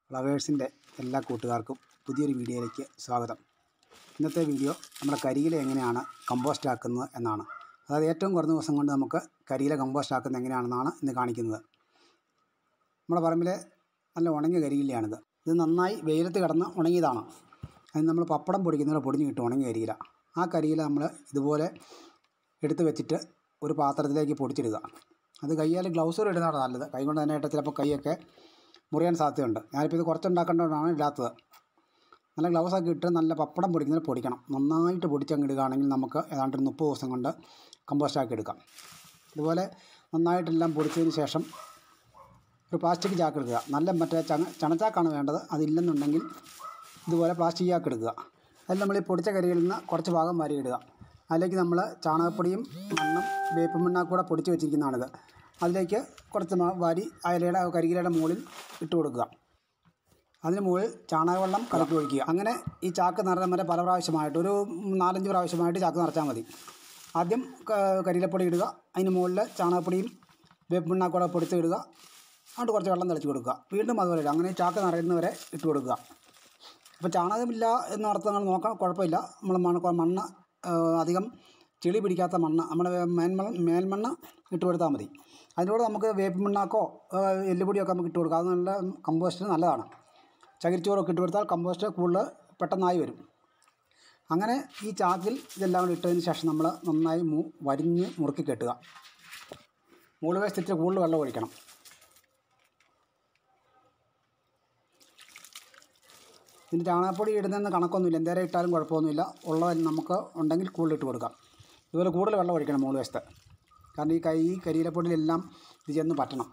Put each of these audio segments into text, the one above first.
ഫ്ലവേഴ്സിൻ്റെ എല്ലാ കൂട്ടുകാർക്കും പുതിയൊരു വീഡിയോയിലേക്ക് സ്വാഗതം ഇന്നത്തെ വീഡിയോ നമ്മുടെ കരിയില എങ്ങനെയാണ് കമ്പോസ്റ്റ് ആക്കുന്നത് എന്നാണ് അതായത് ഏറ്റവും കുറഞ്ഞ ദിവസം കൊണ്ട് നമുക്ക് കരിയില കമ്പോസ്റ്റ് ആക്കുന്നത് എങ്ങനെയാണെന്നാണ് ഇന്ന് കാണിക്കുന്നത് നമ്മുടെ പറമ്പിലെ നല്ല ഉണങ്ങിയ കരിയിലയാണിത് ഇത് നന്നായി വെയിലത്ത് കിടന്ന് ഉണങ്ങിയതാണ് അതിന് നമ്മൾ പപ്പടം പൊടിക്കുന്നതിൽ പൊടിഞ്ഞ് കിട്ടും ഉണങ്ങിയ കരിയില ആ കരിയില നമ്മൾ ഇതുപോലെ എടുത്ത് വെച്ചിട്ട് ഒരു പാത്രത്തിലേക്ക് പൊടിച്ചിടുക അത് കയ്യാൽ ഗ്ലൗസുകൾ ഇടുന്നതാണ് നല്ലത് കൈ കൊണ്ട് തന്നെ ഇട്ട് ചിലപ്പോൾ കൈയൊക്കെ മുറിയാൻ സാധ്യതയുണ്ട് ഞാനിപ്പോൾ ഇത് കുറച്ചുണ്ടാക്കേണ്ടതുകൊണ്ടാണ് ഇടാത്തത് നല്ല ഗ്ലൗസൊക്കെ ഇട്ട് നല്ല പപ്പടം പൊടിക്കുന്നതിൽ പൊടിക്കണം നന്നായിട്ട് പൊടിച്ചങ്ങ് ഇടുകയാണെങ്കിൽ നമുക്ക് ഏതാണ്ട് ഒരു മുപ്പത് ദിവസം കൊണ്ട് കമ്പോസ്റ്റാക്കി എടുക്കാം ഇതുപോലെ നന്നായിട്ടെല്ലാം പൊടിച്ചതിന് ശേഷം ഒരു പ്ലാസ്റ്റിക് ചാക്ക് എടുക്കുക നല്ല മറ്റേ ചണ ചണച്ചാക്കാണ് വേണ്ടത് അതില്ലെന്നുണ്ടെങ്കിൽ ഇതുപോലെ പ്ലാസ്റ്റിക് ചാക്ക് എടുക്കുക അതിൽ നമ്മൾ ഈ പൊടിച്ച കരിയിൽ നിന്ന് കുറച്ച് ഭാഗം വാരി ഇടുക അതിലേക്ക് നമ്മൾ ചാണകപ്പൊടിയും മണ്ണും വേപ്പും മണ്ണാക്കും കൂടെ പൊടിച്ച് വെച്ചിരിക്കുന്നതാണിത് അതിലേക്ക് കുറച്ച് മ- വാരി അയലയുടെ കരികിലയുടെ മുകളിൽ ഇട്ട് കൊടുക്കുക അതിന് മുകളിൽ ചാണകവെള്ളം കലക്കി ഒഴിക്കുക അങ്ങനെ ഈ ചാക്ക് നിറഞ്ഞ വരെ പല പ്രാവശ്യമായിട്ട് ഒരു നാലഞ്ച് പ്രാവശ്യമായിട്ട് ചാക്ക് നിറച്ചാൽ മതി ആദ്യം ക- കരിയിലപ്പൊടി ഇടുക അതിന് മുകളിൽ ചാണകപ്പൊടിയും വേപ്പ് മണ്ണാക്കൂടെ പൊടിച്ച് ഇടുക അങ്ങോട്ട് കുറച്ച് വെള്ളം തെളിച്ച് കൊടുക്കുക വീണ്ടും അതുപോലെ ഇടുക അങ്ങനെ ഈ ചാക്ക് നിറയുന്നവരെ ഇട്ട് കൊടുക്കുക അപ്പോൾ ചാണകമില്ല എന്നർത്ഥം നിങ്ങൾ നോക്കാൻ കുഴപ്പമില്ല നമ്മൾ മണ്ണ് മണ്ണ് ആ, അധികം ചെളി പിടിക്കാത്ത മണ്ണ് നമ്മുടെ മേൽമണ്ണ് മേൽമണ്ണ് ഇട്ട് കൊടുത്താൽ മതി അതിനോട് നമുക്ക് വേപ്പ് മണ്ണാക്കോ ആ, എല്ലുപൊടിയൊക്കെ നമുക്ക് ഇട്ട് കൊടുക്കാം അത് നല്ല കമ്പോസ്റ്റിന് നല്ലതാണ് ചകിരിച്ചോറൊക്കെ ഇട്ട് കൊടുത്താൽ കമ്പോസ്റ്റ് കൂടുതൽ പെട്ടെന്നായി വരും അങ്ങനെ ഈ ചാക്കിൽ ഇതെല്ലാം കൂടി ഇട്ടതിന് ശേഷം നമ്മൾ നന്നായി മു വരിഞ്ഞ് മുറുക്കി കെട്ടുക മുകളിൽ വശത്തിട്ട് കൂടുതൽ വെള്ളം ഒഴിക്കണം ഇതിന് ചാണകപ്പൊടി ഇടുന്നതെന്ന് കണക്കൊന്നുമില്ല എന്തേരം ഇട്ടാലും കുഴപ്പമൊന്നുമില്ല ഉള്ളത് നമുക്ക് ഉണ്ടെങ്കിൽ കൂടുതൽ ഇട്ട് കൊടുക്കാം ഇതുപോലെ കൂടുതൽ വെള്ളം ഒഴിക്കണം മുകളിൽ വശത്ത് കാരണം ഈ കൈ കരിയിലപ്പൊടിയിലെല്ലാം ഇത് ചെന്ന് പറ്റണം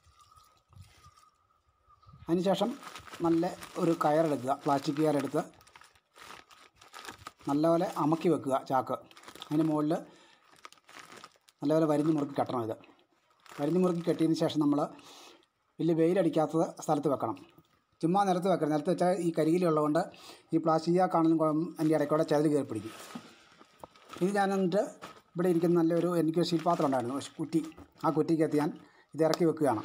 അതിനുശേഷം നല്ല ഒരു കയറെടുക്കുക പ്ലാസ്റ്റിക് കയറെടുത്ത് നല്ലപോലെ അമക്കി വെക്കുക ചാക്ക് അതിന് മുകളിൽ നല്ലപോലെ വരിഞ്ഞ് മുറുക്കി കെട്ടണം ഇത് വരിഞ്ഞ് മുറുക്കി കെട്ടിയതിന് ശേഷം നമ്മൾ വലിയ വെയിലടിക്കാത്ത സ്ഥലത്ത് വെക്കണം ചുമ്മാ നിലത്ത് വെക്കണം നിലത്ത് വെച്ചാൽ ഈ കരിയിലുള്ളതുകൊണ്ട് ഈ പ്ലാസ്റ്റിക് ചാക്കാണെങ്കിലും കുഴപ്പം അതിൻ്റെ ഇടയ്ക്കൂടെ ചതിൽ കയറി പിടിക്കും ഇത് ഞാൻ എന്നിട്ട് ഇവിടെ ഇരിക്കുന്ന നല്ലൊരു എനിക്ക് സ്റ്റീൽ പാത്രം ഉണ്ടായിരുന്നു ഒരു കുറ്റി ആ കുറ്റിക്കകത്ത് ഞാൻ ഇത് ഇറക്കി വെക്കുകയാണ്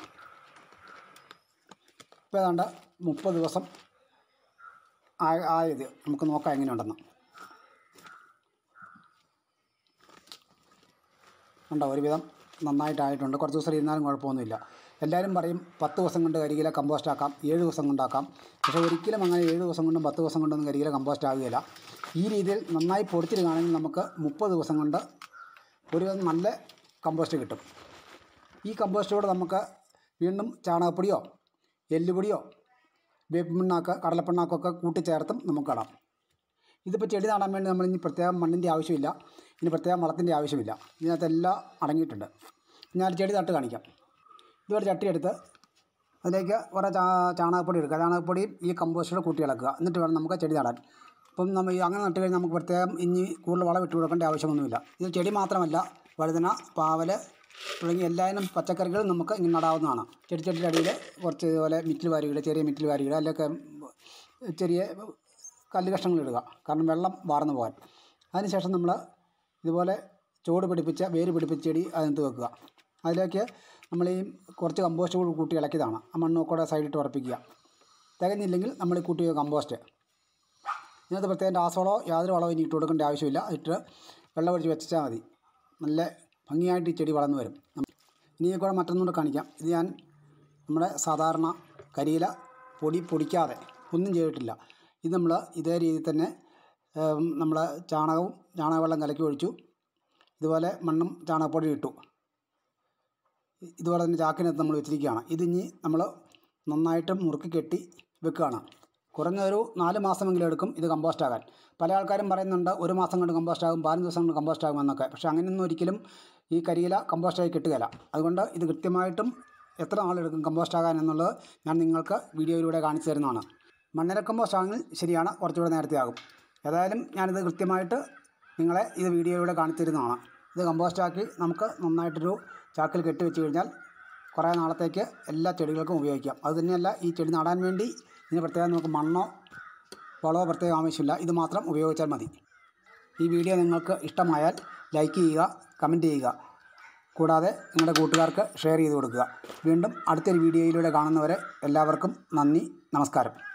ഇപ്പോൾ ഏതാണ്ട് മുപ്പത് ദിവസം ആ- ആയത് നമുക്ക് നോക്കാം എങ്ങനെയുണ്ടെന്ന് ഉണ്ടോ ഒരുവിധം നന്നായിട്ടായിട്ടുണ്ട് കുറച്ച് ദിവസം ഇരുന്നാലും കുഴപ്പമൊന്നുമില്ല എല്ലാവരും പറയും പത്ത് ദിവസം കൊണ്ട് കരികില കമ്പോസ്റ്റ് ആക്കാം ഏഴ് ദിവസം കൊണ്ടാക്കാം പക്ഷേ ഒരിക്കലും അങ്ങനെ ഏഴ് ദിവസം കൊണ്ടും പത്ത് ദിവസം കൊണ്ടൊന്നും കരികില കമ്പോസ്റ്റ് ആകുകയില്ല ഈ രീതിയിൽ നന്നായി പൊടിച്ചിടുകയാണെങ്കിൽ നമുക്ക് മുപ്പത് ദിവസം കൊണ്ട് ഒരു നല്ല കമ്പോസ്റ്റ് കിട്ടും ഈ കമ്പോസ്റ്റോട് നമുക്ക് വീണ്ടും ചാണകപ്പൊടിയോ എല്ലുപൊടിയോ വേപ്പ് പിണ്ണാക്ക് കടലപ്പിണ്ണാക്കൊക്കെ കൂട്ടിച്ചേർത്തും നമുക്ക് ഇടാം ഇതിപ്പോൾ ചെടി നടാൻ വേണ്ടി നമ്മൾ ഇനി പ്രത്യേകം മണ്ണിൻ്റെ ആവശ്യമില്ല ഇനി പ്രത്യേകം വളത്തിൻ്റെ ആവശ്യമില്ല ഇതിനകത്തെല്ലാം അടങ്ങിയിട്ടുണ്ട് ഞാൻ ചെടി നട്ട് കാണിക്കാം ഇതുപോലെ ചട്ടി എടുത്ത് അതിലേക്ക് കുറേ ചാ ചാണകപ്പൊടി എടുക്കുക ചാണകപ്പൊടിയും ഈ കമ്പോസ്റ്റോട് കൂട്ടി ഇളക്കുക എന്നിട്ട് വേണം നമുക്ക് ചെടി നടാൻ ഇപ്പം നമ്മൾ ഈ അങ്ങനെ നട്ട് കഴിഞ്ഞാൽ നമുക്ക് പ്രത്യേകം ഇനി കൂടുതൽ വളം ഇട്ട് കൊടുക്കേണ്ട ആവശ്യമൊന്നുമില്ല ഇത് ചെടി മാത്രമല്ല വഴുതന പാവല് തുടങ്ങിയ എല്ലായിനും പച്ചക്കറികളും നമുക്ക് ഇങ്ങനെ നടാവുന്നതാണ് ചെടിച്ചട്ടിയുടെ അടിയിൽ കുറച്ച് ഇതുപോലെ മിറ്റിൽ വാരിയിടുക ചെറിയ മിറ്റിൽ വാരിയിടുക അല്ലെങ്കിൽ ചെറിയ കല്ല് കഷ്ണങ്ങൾ ഇടുക കാരണം വെള്ളം വാർന്നു പോകാൻ അതിനുശേഷം നമ്മൾ ഇതുപോലെ ചുവട് പിടിപ്പിച്ച വേര് പിടിപ്പിച്ച ചെടി അതിനകത്ത് വെക്കുക അതിലേക്ക് നമ്മൾ ഈ കുറച്ച് കമ്പോസ്റ്റ് കൂടി കൂട്ടി ഇളക്കിയതാണ് ആ മണ്ണൊക്കെ കൂടെ സൈഡിട്ട് ഉറപ്പിക്കുക തികഞ്ഞില്ലെങ്കിൽ നമ്മൾ ഈ കൂട്ടിയ കമ്പോസ്റ്റ് ഇതിനകത്ത് പ്രത്യേകം രാസവളമോ യാതൊരു വളവും ഇനി ഇട്ട് കൊടുക്കേണ്ട ആവശ്യമില്ല ഇട്ട് വെള്ളം ഒഴിച്ച് വെച്ചാൽ മതി നല്ല ഭംഗിയായിട്ട് ഈ ചെടി വളർന്നു വരും ഇനി കൂടെ മറ്റൊന്നുകൂടെ കാണിക്കാം ഇത് ഞാൻ നമ്മുടെ സാധാരണ കരിയില പൊടി പൊടിക്കാതെ ഒന്നും ചെയ്തിട്ടില്ല ഇത് നമ്മൾ ഇതേ രീതിയിൽ തന്നെ നമ്മൾ ചാണകവും ചാണകവെള്ളം കലക്കി ഒഴിച്ചു ഇതുപോലെ മണ്ണും ചാണകപ്പൊടി ഇട്ടു ഇതുപോലെ തന്നെ ചാക്കിനകത്ത് നമ്മൾ വെച്ചിരിക്കുകയാണ് ഇതിനി നമ്മൾ നന്നായിട്ട് മുറുക്കി കെട്ടി വെക്കുകയാണ് കുറഞ്ഞ ഒരു നാല് മാസമെങ്കിലും എടുക്കും ഇത് കമ്പോസ്റ്റ് ആകാൻ പല ആൾക്കാരും പറയുന്നുണ്ട് ഒരു മാസം കൊണ്ട് കമ്പോസ്റ്റ് ആകും പതിനഞ്ച് ദിവസം കൊണ്ട് കമ്പോസ്റ്റ് ആകുമെന്നൊക്കെ പക്ഷേ അങ്ങനെയൊന്നും ഒരിക്കലും ഈ കരിയില കമ്പോസ്റ്റായി കിട്ടുകയില്ല അതുകൊണ്ട് ഇത് കൃത്യമായിട്ടും എത്ര നാളെടുക്കും കമ്പോസ്റ്റ് ആകാൻ എന്നുള്ളത് ഞാൻ നിങ്ങൾക്ക് വീഡിയോയിലൂടെ കാണിച്ചു തരുന്നതാണ് മണ്ണിര കമ്പോസ്റ്റ് ആണെങ്കിൽ ശരിയാണ് കുറച്ചുകൂടെ നേരത്തെ ആകും ഏതായാലും ഞാനിത് കൃത്യമായിട്ട് നിങ്ങളെ ഇത് വീഡിയോയിലൂടെ കാണിച്ചു തരുന്നതാണ് ഇത് കമ്പോസ്റ്റാക്കി നമുക്ക് നന്നായിട്ടൊരു ചാക്കിൽ കെട്ടി വെച്ച് കഴിഞ്ഞാൽ കുറേ നാളത്തേക്ക് എല്ലാ ചെടികൾക്കും ഉപയോഗിക്കാം അത് തന്നെയല്ല ഈ ചെടി നടാൻ വേണ്ടി ഇതിന് പ്രത്യേകം നമുക്ക് മണ്ണോ വളമോ പ്രത്യേകം ആവശ്യമില്ല ഇത് മാത്രം ഉപയോഗിച്ചാൽ മതി ഈ വീഡിയോ നിങ്ങൾക്ക് ഇഷ്ടമായാൽ ലൈക്ക് ചെയ്യുക കമൻറ്റ് ചെയ്യുക കൂടാതെ നിങ്ങളുടെ കൂട്ടുകാർക്ക് ഷെയർ ചെയ്ത് കൊടുക്കുക വീണ്ടും അടുത്തൊരു വീഡിയോയിലൂടെ കാണുന്നവരെ എല്ലാവർക്കും നന്ദി നമസ്കാരം